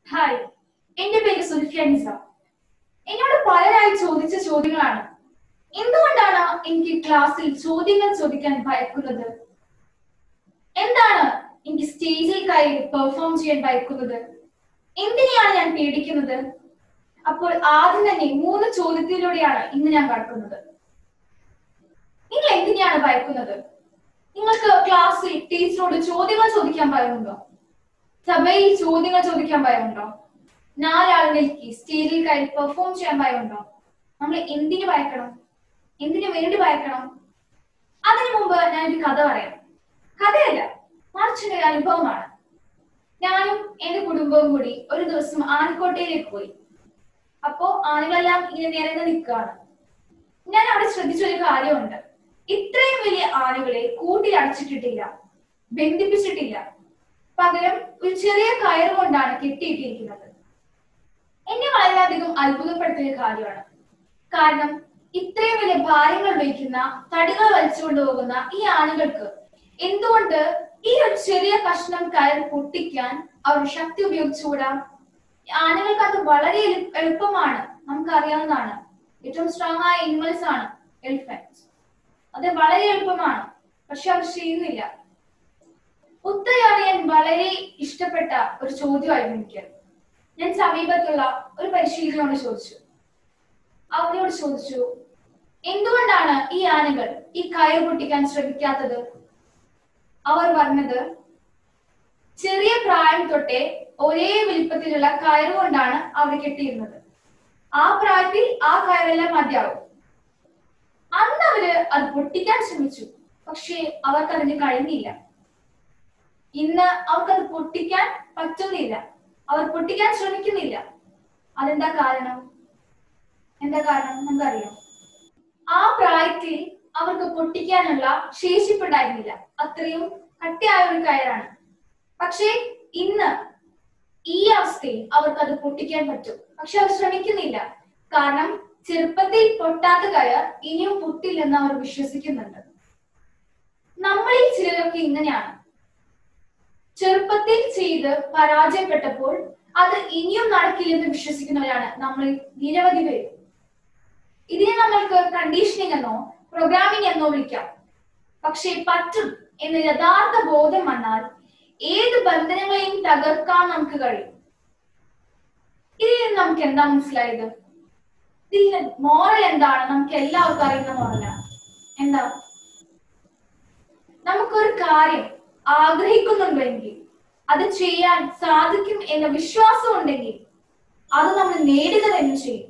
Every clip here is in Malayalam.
ഹായ് എന്റെ പേര് സുൽഫിയ നിസ എന്നോട് പലരായി ചോദിച്ച ചോദ്യങ്ങളാണ് എന്തുകൊണ്ടാണ് എനിക്ക് ക്ലാസ്സിൽ ചോദ്യങ്ങൾ ചോദിക്കാൻ ഭയക്കുന്നത് എന്താണ് എനിക്ക് സ്റ്റേജിൽ കയറി പെർഫോം ചെയ്യാൻ ഭയക്കുന്നത് എന്തിനെയാണ് ഞാൻ പേടിക്കുന്നത് അപ്പോൾ ആദ്യം തന്നെ മൂന്ന് ചോദ്യത്തിലൂടെയാണ് ഇന്ന് ഞാൻ കടക്കുന്നത് നിങ്ങൾ എന്തിനെയാണ് ഭയക്കുന്നത് നിങ്ങൾക്ക് ക്ലാസ്സിൽ ടീച്ചറോട് ചോദ്യങ്ങൾ ചോദിക്കാൻ ഭയമുണ്ടോ സഭയിൽ ചോദ്യങ്ങൾ ചോദിക്കാൻ ഭയമുണ്ടോ നാലാൾ നിൽക്കി സ്റ്റേജിൽ കയറി പെർഫോം ചെയ്യാൻ ഭയമുണ്ടോ നമ്മൾ എന്തിനു ഭയക്കണം എന്തിനു വേണ്ടി ഭയക്കണം അതിനു മുമ്പ് ഞാനൊരു കഥ പറയാം കഥയല്ല മറിച്ച് ഒരു അനുഭവമാണ് ഞാനും എന്റെ കുടുംബവും കൂടി ഒരു ദിവസം ആനക്കോട്ടയിലേക്ക് പോയി അപ്പോ ആനകളെല്ലാം ഇങ്ങനെ നിരന്ന് നിൽക്കുകയാണ് ഞാൻ അവിടെ ശ്രദ്ധിച്ചൊരു കാര്യമുണ്ട് ഇത്രയും വലിയ ആനകളെ കൂട്ടിൽ അടച്ചിട്ടിട്ടില്ല ബന്ധിപ്പിച്ചിട്ടില്ല പകരം ഒരു ചെറിയ കയർ കൊണ്ടാണ് കെട്ടിയിട്ടിരിക്കുന്നത് എന്നെ വളരെയധികം അത്ഭുതപ്പെടുത്തിയ കാര്യമാണ് കാരണം ഇത്രയും വലിയ ഭാരങ്ങൾ വഹിക്കുന്ന തടികൾ വലിച്ചുകൊണ്ട് പോകുന്ന ഈ ആനകൾക്ക് എന്തുകൊണ്ട് ഈ ഒരു ചെറിയ കഷ്ണം കയർ പൊട്ടിക്കാൻ അവർ ശക്തി ഉപയോഗിച്ചുകൂടാ ആനകൾക്ക് അത് വളരെ എളു- എളുപ്പമാണ് നമുക്ക് അറിയാവുന്നതാണ് ഏറ്റവും സ്ട്രോങ് ആയ ഇൻവൽസ് ആണ് എലിഫന്റ് അത് വളരെ എളുപ്പമാണ് പക്ഷെ അവർ ചെയ്യുന്നില്ല ഉത്തരം അറിയാൻ വളരെ ഇഷ്ടപ്പെട്ട ഒരു ചോദ്യമായിരുന്നു എനിക്ക് ഞാൻ സമീപത്തുള്ള ഒരു പരിശീലകനോട് ചോദിച്ചു അവരോട് ചോദിച്ചു എന്തുകൊണ്ടാണ് ഈ ആനകൾ ഈ കയർ പൊട്ടിക്കാൻ ശ്രമിക്കാത്തത് അവർ പറഞ്ഞത് ചെറിയ പ്രായം തൊട്ടേ ഒരേ വലിപ്പത്തിലുള്ള കയർ കൊണ്ടാണ് അവർ കെട്ടിയിരുന്നത് ആ പ്രായത്തിൽ ആ കയറെല്ലാം മതിയാവും അന്ന് അവര് അത് പൊട്ടിക്കാൻ ശ്രമിച്ചു പക്ഷേ അവർക്ക് അതിന് കഴിഞ്ഞില്ല ഇന്ന് അവർക്കത് പൊട്ടിക്കാൻ പറ്റുന്നില്ല അവർ പൊട്ടിക്കാൻ ശ്രമിക്കുന്നില്ല അതെന്താ കാരണം എന്താ കാരണം നമുക്കറിയാം ആ പ്രായത്തിൽ അവർക്ക് പൊട്ടിക്കാനുള്ള ശേഷിപ്പുണ്ടായിരുന്നില്ല അത്രയും കട്ടിയായ ഒരു കയറാണ് പക്ഷേ ഇന്ന് ഈ അവസ്ഥയിൽ അവർക്ക് അത് പൊട്ടിക്കാൻ പറ്റും പക്ഷെ അവർ ശ്രമിക്കുന്നില്ല കാരണം ചെറുപ്പത്തിൽ പൊട്ടാത്ത കയർ ഇനിയും പൊട്ടില്ലെന്ന് അവർ വിശ്വസിക്കുന്നുണ്ട് നമ്മളിൽ ചിലരൊക്കെ ഇങ്ങനെയാണ് ചെറുപ്പത്തിൽ ചെയ്ത് പരാജയപ്പെട്ടപ്പോൾ അത് ഇനിയും നടക്കില്ലെന്ന് വിശ്വസിക്കുന്നവരാണ് നമ്മൾ നിരവധി പേര് ഇതിനെ നമ്മൾക്ക് കണ്ടീഷനിങ് എന്നോ പ്രോഗ്രാമിംഗ് എന്നോ വിളിക്കാം പക്ഷേ പറ്റും എന്ന യഥാർത്ഥ ബോധം വന്നാൽ ഏത് ബന്ധനങ്ങളെയും തകർക്കാൻ നമുക്ക് കഴിയും ഇതിൽ നിന്ന് നമുക്ക് എന്താ മനസ്സിലായത് ഇതിൽ മോറൽ എന്താണ് നമുക്ക് എല്ലാവർക്കും അറിയുന്ന മോറലാണ് എന്താ നമുക്കൊരു കാര്യം ആഗ്രഹിക്കുന്നുണ്ടെങ്കിൽ അത് ചെയ്യാൻ സാധിക്കും എന്ന വിശ്വാസം ഉണ്ടെങ്കിൽ അത് നമ്മൾ നേടുക തന്നെ ചെയ്യും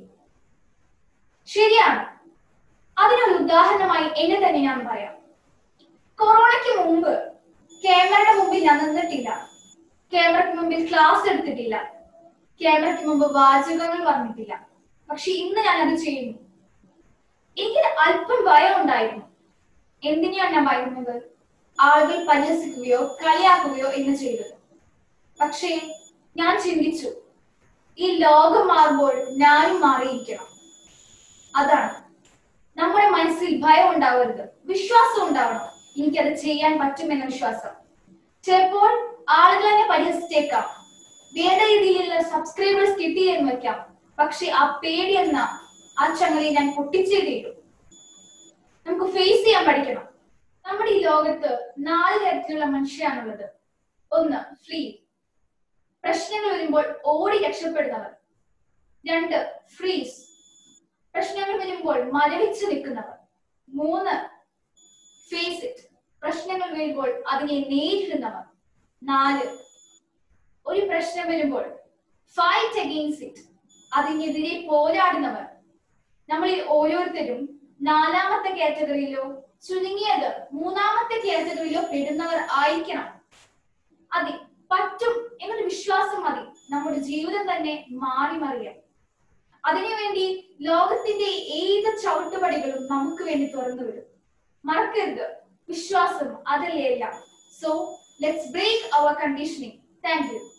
ശരിയാണ് അതിനൊരു ഉദാഹരണമായി എന്നെ തന്നെ ഞാൻ പറയാം കൊറോണയ്ക്ക് മുമ്പ് ക്യാമറയുടെ മുമ്പിൽ ഞാൻ നിന്നിട്ടില്ല ക്യാമറയ്ക്ക് മുമ്പിൽ ക്ലാസ് എടുത്തിട്ടില്ല ക്യാമറയ്ക്ക് മുമ്പ് വാചകങ്ങൾ പറഞ്ഞിട്ടില്ല പക്ഷെ ഇന്ന് ഞാൻ അത് ചെയ്യുന്നു എനിക്ക് അല്പം ഭയം ഉണ്ടായിരുന്നു എന്തിനാണ് ഞാൻ ഭയന്നത് ആളുകൾ പരിഹസിക്കുകയോ കളിയാക്കുകയോ എന്ന് ചെയ്തത് പക്ഷേ ഞാൻ ചിന്തിച്ചു ഈ ലോകം മാറുമ്പോൾ ഞാനും മാറിയിരിക്കണം അതാണ് നമ്മുടെ മനസ്സിൽ ഭയം ഉണ്ടാവരുത് വിശ്വാസം ഉണ്ടാവണം എനിക്കത് ചെയ്യാൻ പറ്റുമെന്ന വിശ്വാസം ചിലപ്പോൾ ആളുകൾ എന്നെ പരിഹസിച്ചേക്കാം വേണ്ട രീതിയിലുള്ള സബ്സ്ക്രൈബേഴ്സ് കിട്ടിയെന്ന് വെക്കാം പക്ഷെ ആ പേടി എന്ന ആ ചങ്ങലയെ ഞാൻ പൊട്ടിച്ചേ തീരും നമുക്ക് ഫേസ് ചെയ്യാൻ പഠിക്കണം നമ്മുടെ ഈ ലോകത്ത് നാല് തരത്തിലുള്ള മനുഷ്യരാണുള്ളത് ഒന്ന് ഫ്രീ പ്രശ്നങ്ങൾ വരുമ്പോൾ ഓടി രക്ഷപ്പെടുന്നവർ രണ്ട് ഫ്രീസ് പ്രശ്നങ്ങൾ വരുമ്പോൾ മരവിച്ച് നിൽക്കുന്നവർ മൂന്ന് ഫേസ് ഇറ്റ് പ്രശ്നങ്ങൾ വരുമ്പോൾ അതിനെ നേരിടുന്നവർ നാല് ഒരു പ്രശ്നം വരുമ്പോൾ ഫൈറ്റ് അഗെയിൻസ്റ്റ് ഇറ്റ് അതിനെതിരെ പോരാടുന്നവർ നമ്മളിൽ ഓരോരുത്തരും നാലാമത്തെ കാറ്റഗറിയിലോ ചുരുങ്ങിയത് മൂന്നാമത്തെ കാറ്റഗറിയിലോ പെടുന്നവർ ആയിരിക്കണം അതെ പറ്റും എന്നൊരു വിശ്വാസം മതി നമ്മുടെ ജീവിതം തന്നെ മാറി മറിയാം അതിനുവേണ്ടി ലോകത്തിന്റെ ഏത് ചവിട്ടുപടികളും നമുക്ക് വേണ്ടി തുറന്നു വിടും മറക്കരുത് വിശ്വാസം അതല്ലേ എല്ലാം so let's break our conditioning thank U